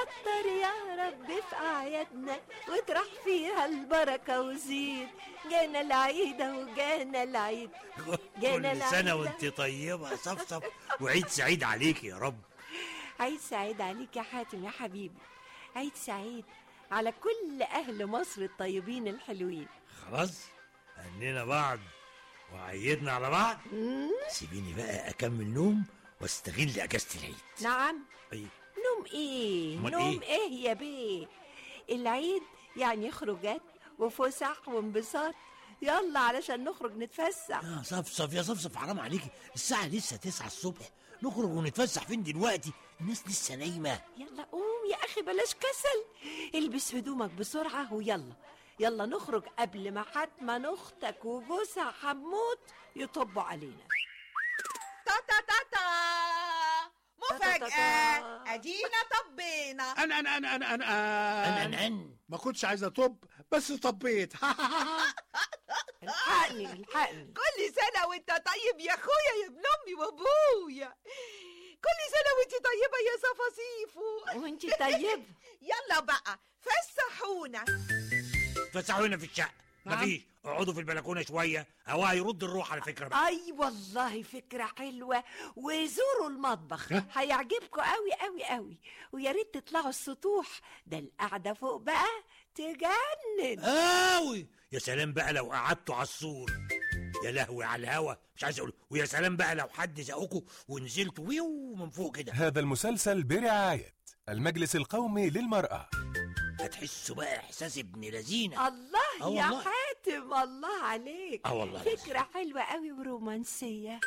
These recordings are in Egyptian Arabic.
كتر يا رب في أعيادنا واطرح فيها البركة وزيد جانا العيد أهو جانا العيد جانا كل سنة العيد. وانت طيبة يا صفصف وعيد سعيد عليك يا رب عيد سعيد عليك يا حاتم يا حبيبي عيد سعيد على كل أهل مصر الطيبين الحلوين خلاص هنينا بعض وعيدنا على بعض سيبيني بقى أكمل نوم واستغل أجازة العيد نعم أي نوم ايه أمال نوم إيه؟ ايه يا بيه العيد يعني خروجات وفسح وانبساط يلا علشان نخرج نتفسح يا صفصف يا صفصف حرام عليكي الساعة لسه تسعة الصبح نخرج ونتفسح فين دلوقتي الناس لسه نايمة يلا قوم يا اخي بلاش كسل البس هدومك بسرعة ويلا يلا نخرج قبل ما حتما اختك وجوزها حموت يطبوا علينا تا تا تا تا تا تا تا. مفاجأة ادينا طبينا انا انا انا انا أنا انا أنا أنا ما كنتش عايز اطب بس طبيت الحقني الحقني كل سنة وانت طيب يا اخويا يا ابن امي وابويا كل سنة وانت طيبة يا صفاصيفو وانتي طيب يلا بقى فسحونا فسحونا في الشقة نعم. مفيش اقعدوا في البلكونة شوية هواها يرد الروح على فكرة بقى اي والله فكرة حلوة وزوروا المطبخ ها؟ هيعجبكم قوي قوي قوي ويا ريت تطلعوا السطوح ده القعدة فوق بقى تجنن قوي يا سلام بقى لو قعدتوا على السور يا لهوي على الهوا مش عايز اقول ويا سلام بقى لو حد زقكوا ونزلتوا ويو من فوق كده هذا المسلسل برعاية المجلس القومي للمرأة هتحسوا بقى احساس ابن لذينه الله آه يا والله. حاتم الله عليك اه والله فكرة حلوة قوي ورومانسية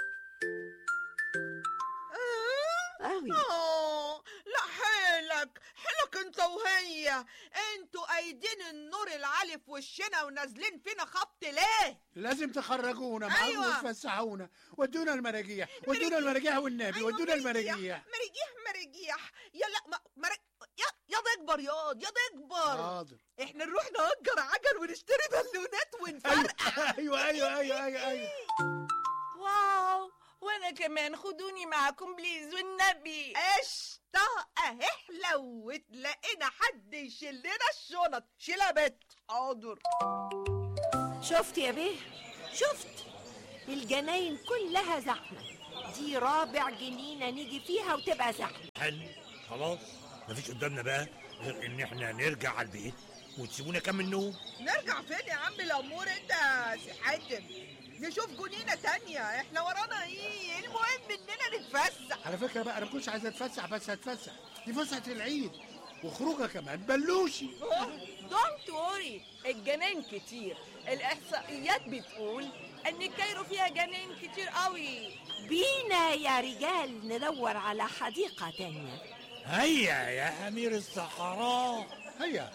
قوي اه لا حيلك حيلك انت وهي انتوا ايدين النور العالي في وشنا ونازلين فينا خبط ليه لازم تخرجونا معاهم أيوة. وتفسحونا ودونا المراجيح ودونا المراجيح والنبي أيوة، ودونا المراجيح مريجيح مريجيح يا لا ما مر... يا يا تكبر ياض يا تكبر حاضر احنا نروح نأجر عجل ونشتري بالونات ونفرقع ايوه ايوه ايوه ايوه ايوه واو وانا كمان خدوني معاكم بليز والنبي قشطة اهي حلوت لقينا حد يشيل لنا الشنط شيلها بت حاضر شفت يا بيه شفت الجناين كلها زحمة دي رابع جنينة نيجي فيها وتبقى زحمة حلو خلاص مفيش قدامنا بقى غير ان احنا نرجع على البيت وتسيبونا كمل نوم نرجع فين يا عم الامور انت يا سي حاتم نشوف جنينة تانية احنا ورانا ايه المهم اننا نتفسح على فكره بقى انا ما كنتش عايز اتفسح بس هتفسح دي فسحه العيد وخروجه كمان بلوشي دونت وري الجنان كتير الاحصائيات بتقول ان كايرو فيها جنان كتير قوي بينا يا رجال ندور على حديقة تانية هيا يا امير الصحراء هيا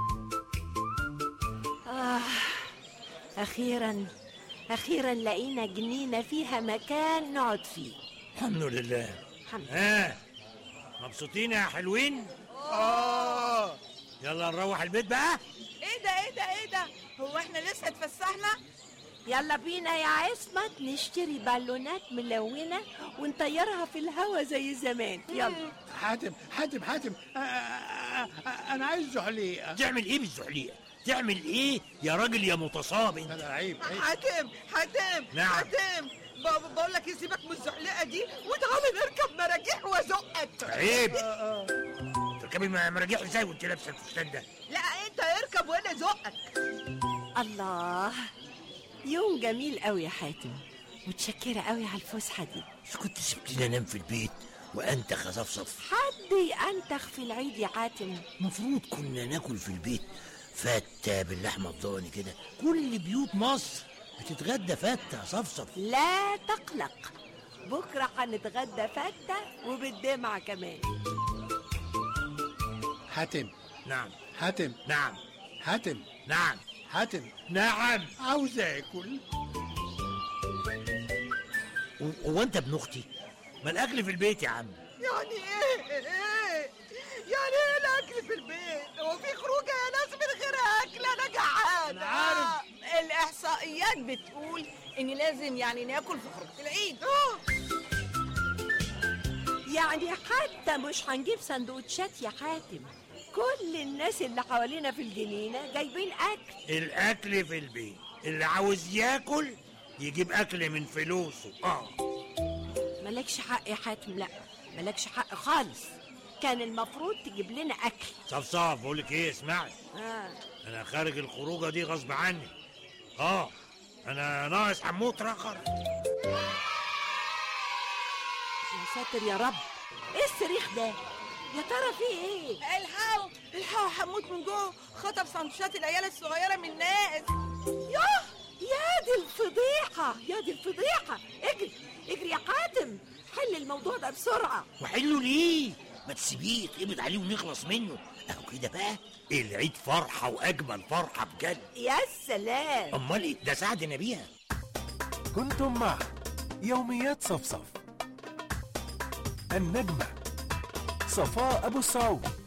آه أخيرا أخيرا لقينا جنينة فيها مكان نقعد فيه الحمد لله الحمد ها مبسوطين يا حلوين اه يلا نروح البيت بقى ايه ده ايه ده ايه ده هو احنا لسه اتفسحنا يلا بينا يا عصمت نشتري بالونات ملونة ونطيرها في الهوا زي زمان يلا حاتم حاتم حاتم آه، آه، آه، آه، انا عايز زحليقه تعمل ايه بالزحليقه تعمل ايه يا راجل يا متصاب لا انت لا عيب عيب حاتم حاتم نعم. حاتم ب- بقول لك يسيبك من الزحلقة دي وتعالى نركب مراجيح وازقك عيب آه، آه. تركبي مراجيح ازاي وانت لابسه الفستان ده لا انت اركب وانا ازقك الله يوم جميل قوي يا حاتم متشكرة قوي على الفسحة دي مش كنت سبتني انام في البيت وانت خصفصف حد ينتخ في العيد يا حاتم المفروض كنا ناكل في البيت فتة باللحمة الضاني كده كل بيوت مصر بتتغدى فتة يا صفصف لا تقلق بكرة هنتغدى فتة وبالدمعة كمان حاتم نعم حاتم نعم حاتم نعم حاتم نعم عاوز اكل و- هو انت ابن اختي ما الاكل في البيت يا عم يعني ايه ايه يعني ايه الاكل في البيت هو في خروجه يا ناس من غير اكل انا جعان أنا عارف. الاحصائيات بتقول ان لازم يعني ناكل في خروج العيد يعني حتى مش هنجيب سندوتشات يا حاتم كل الناس اللي حوالينا في الجنينة جايبين أكل الاكل في البيت اللي عاوز ياكل يجيب اكل من فلوسه اه مالكش حق يا حاتم لا مالكش حق خالص كان المفروض تجيب لنا أكل صفصف بقول لك ايه اسمعي آه. انا خارج الخروجه دي غصب عني اه انا ناقص حموت رخر يا ساتر يا رب ايه الصريخ ده يا ترى في ايه الحقوا الحقوا حموت من جوه خطف سندوتشات العيال الصغيره من الناس ياه يا دي الفضيحة يا دي الفضيحة اجري اجري يا حاتم حل الموضوع ده بسرعة وحلو ليه ما تسيبيه يتقبض عليه ونخلص منه اهو كده بقى العيد فرحه واجمل فرحه بجد يا سلام امال ايه ده ساعدنا بيها كنتم مع يوميات صفصف النجمة صفاء أبو السعود